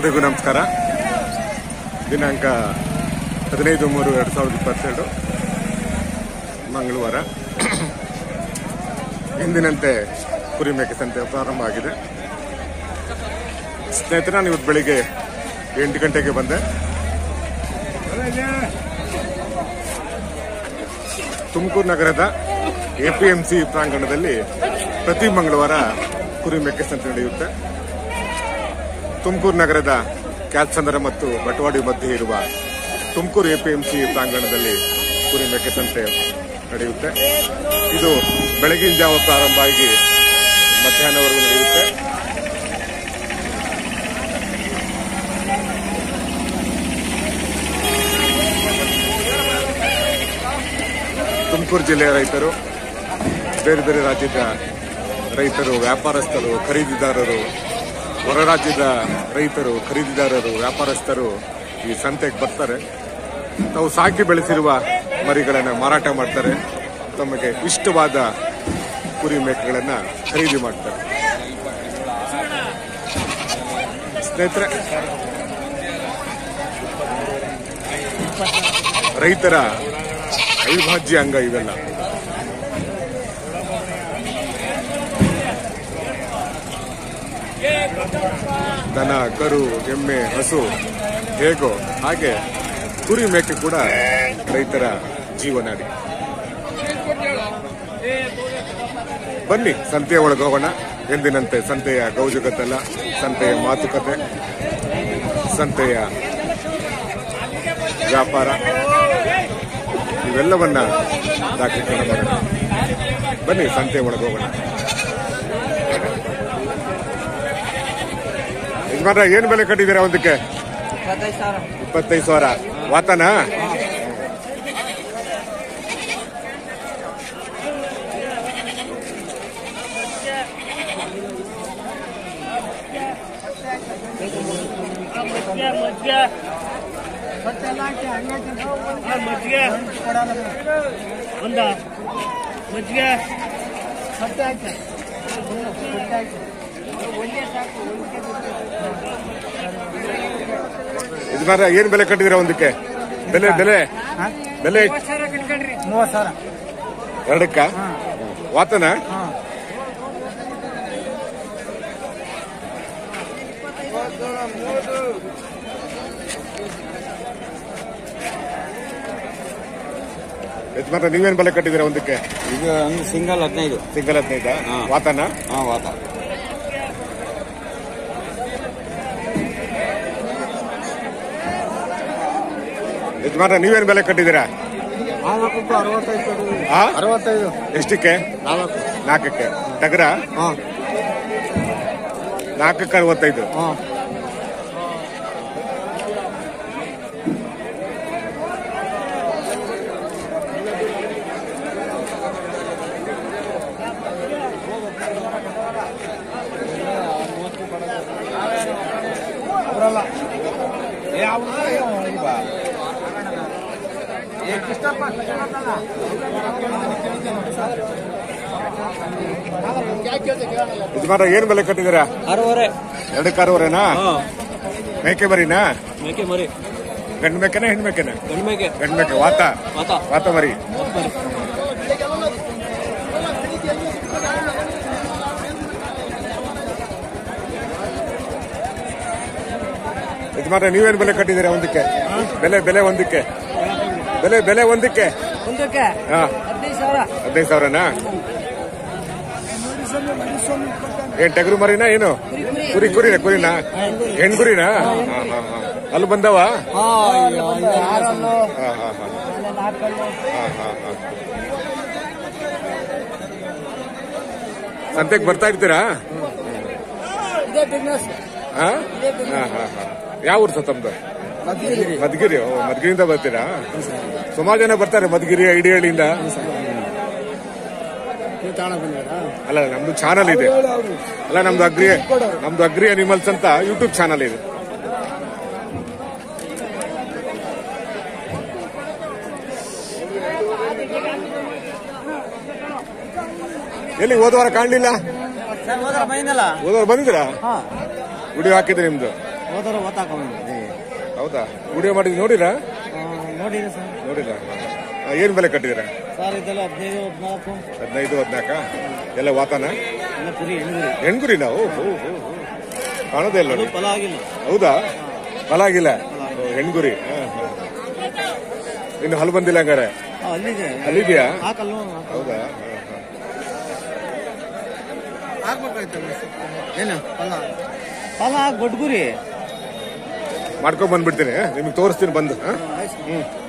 ಎಲ್ರಿಗೂ ನಮಸ್ಕಾರ ದಿನಾಂಕ ಹದಿನೈದು ಮೂರು ಎರಡು ಸಾವಿರದ ಇಪ್ಪತ್ತೆರಡು ಮಂಗಳವಾರ ಎಂದಿನಂತೆ ಕುರಿಮೇಕೆ ಸಂತೆ ಪ್ರಾರಂಭ ಆಗಿದೆ ಸ್ನೇಹಿತರೆ ನಾನು ಇವತ್ತು ಬೆಳಿಗ್ಗೆ ಎಂಟು ಗಂಟೆಗೆ ಬಂದೆ ತುಮಕೂರು ನಗರದ ಎಪಿಎಂಸಿ ಪ್ರಾಂಗಣದಲ್ಲಿ ಪ್ರತಿ ಮಂಗಳವಾರ ಕುರಿಮೇಕೆ ಸಂತೆ ನಡೆಯುತ್ತೆ ತುಮಕೂರು ನಗರದ ಕ್ಯಾಲ್ಸಂದ್ರ ಮತ್ತು ಬಟವಾಡಿ ಮಧ್ಯೆ ಇರುವ ತುಮಕೂರು ಎಪಿಎಂಸಿ ಪ್ರಾಂಗಣದಲ್ಲಿ ಕುರಿ ಮೇಕೆ ಸಂತೆ ನಡೆಯುತ್ತೆ ಇದು ಬೆಳಗಿನ ಜಾವ ಪ್ರಾರಂಭ ಆಗಿ ಮಧ್ಯಾಹ್ನವರೆಗೂ ನಡೆಯುತ್ತೆ ತುಮಕೂರು ಜಿಲ್ಲೆಯ ರೈತರು ಬೇರೆ ಬೇರೆ ರಾಜ್ಯದ ರೈತರು ವ್ಯಾಪಾರಸ್ಥರು ಖರೀದಿದಾರರು ಹೊರ ರಾಜ್ಯದ ರೈತರು ಖರೀದಿದಾರರು ವ್ಯಾಪಾರಸ್ಥರು ಈ ಸಂತೆಗೆ ಬರ್ತಾರೆ ತಾವು ಸಾಕಿ ಬೆಳೆಸಿರುವ ಮರಿಗಳನ್ನು ಮಾರಾಟ ಮಾಡ್ತಾರೆ ತಮಗೆ ಇಷ್ಟವಾದ ಕುರಿ ಮೇಕೆಗಳನ್ನು ಖರೀದಿ ಮಾಡ್ತಾರೆ ಸ್ನೇಹಿತರೆ ರೈತರ ಅವಿಭಾಜ್ಯ ಅಂಗ ಇವೆಲ್ಲ ದನ ಕರು ಎಮ್ಮೆ ಹಸು ಹೇಗೋ ಹಾಗೆ ಕುರಿ ಮೇಕೆ ಕೂಡ ರೈತರ ಜೀವನಾಡಿ ಬನ್ನಿ ಸಂತೆಯ ಒಳಗೆ ಹೋಗೋಣ ಎಂದಿನಂತೆ ಸಂತೆಯ ಗೌಜುಗದ್ದಲ ಸಂತೆಯ ಮಾತುಕತೆ ಸಂತೆಯ ವ್ಯಾಪಾರ ಇವೆಲ್ಲವನ್ನ ದಾಖಲೀಕರಣ ಮಾಡೋಣ ಬನ್ನಿ ಸಂತೆಯ ಒಳಗೆ ಹೋಗೋಣ ಯಜಮಾನ್ರ ಏನ್ ಬೆಲೆ ಕಟ್ಟಿದ್ದೀರಾ ಒಂದಕ್ಕೆ ಇಪ್ಪತ್ತೈದು ಸಾವಿರ ಇಪ್ಪತ್ತೈದು ಸಾವಿರ ವಾತನ ಮಜ್ಜಿಗೆ ಮಜ್ಜಿಗೆ ಆ, ಮಜ್ಜಿಗೆ ಒಂದ ಮಜ್ಜಿಗೆ ಯಜಮಾನ್ರ ಏನ್ ಬೆಲೆ ಕಟ್ಟಿದ್ದೀರಾ ಒಂದಕ್ಕೆ ಬೆಲೆ ಬೆಲೆ ಬೆಲೆ ಮೂವತ್ತು ಸಾವಿರ ಎರಡಕ್ಕ ವಾತನ ಯಜಮಾನ್ರ ನೀವೇನ್ ಬೆಲೆ ಕಟ್ಟಿದ್ದೀರಾ ಒಂದಕ್ಕೆ ಇದು ಒಂದು ಸಿಂಗಲ್ ಹದಿನೈದು ಸಿಂಗಲ್ ಹದಿನೈದ ಹಾ. ವಾತನ ಹಾ ವಾತ ಯಜಮಾನ್ರ ನೀವೇನ್ ಬೆಲೆ ಕಟ್ಟಿದ್ದೀರಾ ನಾಲ್ಕು ಅರವತ್ತೈದು ಆ ಅರವತ್ತೈದು ಎಷ್ಟಕ್ಕೆ ನಾಲ್ಕು ನಾಲ್ಕಕ್ಕೆ ಟಗರ ಹಾ ನಾಲ್ಕಕ್ಕೆ ಅರವತ್ತೈದು ಹಾ ಯಜಮಾನ್ರ ಏನ್ ಬೆಲೆ ಕಟ್ಟಿದ್ದೀರಾ ಅರವರೆ ಎರಡಕ್ಕೆ ಅರವರೆನಾ ಹಾ ಮೇಕೆ ಬರೀನಾ ಮೇಕೆ ಮರಿ ಗಂಡು ಮೇಕೆನ ಹೆಣ್ಣು ಮೇಕೆನ ಗಂಡು ಮೇಕೆ ಗಂಡು ಮೇಕೆ ವಾತ ವಾತ ವಾತ ಮರಿ ಹತ್ತು ಮರಿ ಯಜಮಾನ್ರ ನೀವೇನ್ ಬೆಲೆ ಕಟ್ಟಿದ್ದೀರಾ ಒಂದಕ್ಕೆ ಬೆಲೆ ಬೆಲೆ ಒಂದಕ್ಕೆ ಬೆಲೆ ಬೆಲೆ ಒಂದಕ್ಕೆ ಒಂದಕ್ಕೆ ಹಾ ಹದಿನೈದು ಸಾವಿರ ಹದಿನೈದು ಸಾವಿರನಾ ಏನ್ ಟಗರು ಮರಿನಾ ಏನು ಕುರಿ ಕುರಿನ ಕುರಿನಾ ಹೆಣ್ ಕುರಿನಾ ಹಾ, ಹಾ, ಹಾ. ಅಲ್ಲಿ ಬಂದವ ಹಾ ಆರಲ್ಲು ಹಾ, ಹಾ, ಹಾ. ಆಮೇಲೆ ನಾಲ್ಕಲ್ಲು ಹಾ, ಹಾ, ಹಾ. ಸಂತೆಗೆ ಬರ್ತಾ ಇರ್ತೀರಾ ಇದೇ ಬಿಸ್ನೆಸ್ ಹಾ? ಹಾ, ಹಾ, ಹಾ. ಯಾವ ಊರು ಸರ್ ತಮ್ದು ಮಧುಗಿರಿ ಓ ಮಧುಗಿರಿಯಿಂದ ಬರ್ತೀರಾ ಸುಮಾರು ಜನ ಬರ್ತಾರೆ ಮಧುಗಿರಿ ಐಡಿಹಳ್ಳಿಯಿಂದ ಅಲ್ಲ ನಮ್ದು ಚಾನಲ್ ಇದೆ ಅಲ್ಲ ನಮ್ದು ಅಗ್ರಿ ನಮ್ದು ಅಗ್ರಿ ಅನಿಮಲ್ಸ್ ಅಂತ ಯೂಟ್ಯೂಬ್ ಚಾನಲ್ ಇದೆ ಎಲ್ಲಿ ಹೋದವಾರ ಕಾಣಲಿಲ್ಲ ಸರ್ ಹೋದ್ರ ಬೈನಲ್ಲ ಹೋದವಾರ ಬಂದಿದ್ದೀರಾ ಹಾ ವಿಡಿಯೋ ಹಾಕಿದ್ರೆ ನಿಮ್ದು ಹೋದಾರ ಓತಾಕೊಂಡ್ಬಂದು ಹೌದಾ ವಿಡಿಯೋ ಮಾಡಿದ್ ನೋಡಿರಾ ನೋಡಿರಿ ಸರ್ ನೋಡಿಲ್ಲ ಏನ್ ಬೆಲೆ ಕಟ್ಟಿದ್ದೀರಾ ಸರ್ ಇದೆಲ್ಲ ಹದಿನೈದು ಹದಿನಾಲ್ಕು ಹದಿನೈದು ಹದಿನಾಲ್ಕ ಎಲ್ಲ ವಾತಾನ ಎಲ್ಲ ಕುರಿ ಹೆಣ್ಗುರಿ ಹೆಣ್ಗುರಿ ನಾವು ಕಾಣೋದೇ ಇಲ್ಲ ನೋಡಿ ಫಲ ಆಗಿಲ್ಲ ಹೌದಾ ಫಲ ಆಗಿಲ್ಲ ಓ, ಹೆಣ್ಗುರಿ ಹಾ, ಹಾ. ಇನ್ನು ಹಲ್ಲು ಬಂದಿಲ್ಲ ಹಂಗಾರೆ ಆ, ಅಲ್ಲಿದೆ ಅಲ್ಲಿದ್ಯಾ ಹಾಕಲ್ವ ಹೌದಾ ಏನು ಫಲ ಫಲ ಗೊಡ್ಗುರಿ ಮಾಡ್ಕೊಂಡ್ ಬಂದ್ಬಿಡ್ತೀನಿ ನಿಮ್ಗೆ ತೋರಿಸ್ತೀನಿ ಬಂದು ಹಾ? ಹ್ಮ್